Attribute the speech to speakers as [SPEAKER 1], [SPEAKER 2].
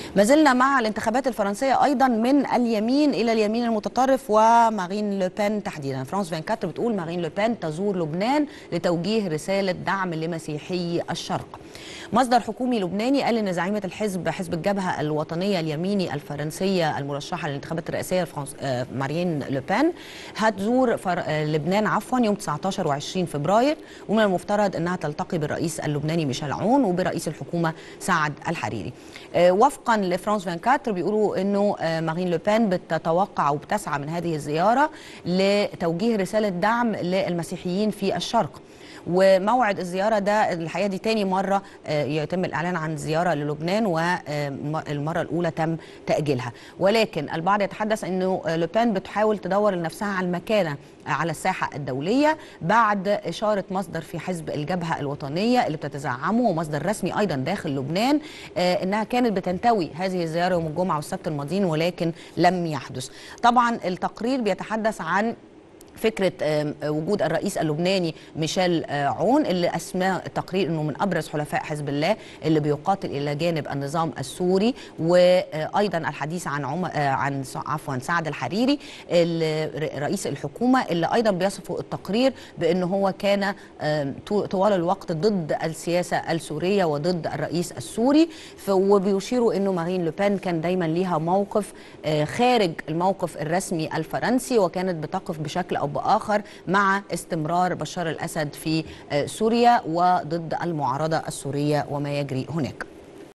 [SPEAKER 1] ما زلنا مع الانتخابات الفرنسية أيضا من اليمين إلى اليمين المتطرف ومارين لوبان تحديدا فرانس 24 بتقول مارين لوبان تزور لبنان لتوجيه رسالة دعم لمسيحي الشرق مصدر حكومي لبناني قال ان زعيمه الحزب حزب الجبهه الوطنيه اليميني الفرنسيه المرشحه للانتخابات الرئاسيه الفرنس آه، مارين لوبان هتزور فر... آه، لبنان عفوا يوم 19 و20 فبراير ومن المفترض انها تلتقي بالرئيس اللبناني ميشيل عون وبرئيس الحكومه سعد الحريري آه، وفقا لفرانس 24 بيقولوا انه آه، مارين لوبان بتتوقع وبتسعى من هذه الزياره لتوجيه رساله دعم للمسيحيين في الشرق وموعد الزياره ده الحقيقه دي تاني مره آه، يتم الاعلان عن زياره للبنان والمره الاولى تم تاجيلها ولكن البعض يتحدث انه آه، لوبان بتحاول تدور لنفسها على المكانه على الساحه الدوليه بعد اشاره مصدر في حزب الجبهه الوطنيه اللي بتتزعمه ومصدر رسمي ايضا داخل لبنان آه، انها كانت بتنتوي هذه الزياره يوم الجمعه والسبت الماضيين ولكن لم يحدث طبعا التقرير بيتحدث عن فكره آم، وجود الرئيس اللبناني ميشيل آه، عون اللي اسماه التقرير انه من ابرز حلفاء حزب الله اللي بيقاتل الى جانب النظام السوري وايضا الحديث عن عم... آه، عن س- عفوا سعد الحريري ال- رئيس الحكومه اللي ايضا بيصف التقرير بانه هو كان آم، طو- طوال الوقت ضد السياسه السوريه وضد الرئيس السوري ف- وبيشيروا انه مارين لوبان كان دايما ليها موقف آه، خارج الموقف الرسمي الفرنسي وكانت بتقف بشكل او باخر مع استمرار بشار الاسد في آه، سوريا وضد المعارضه السوريه وما يجري هناك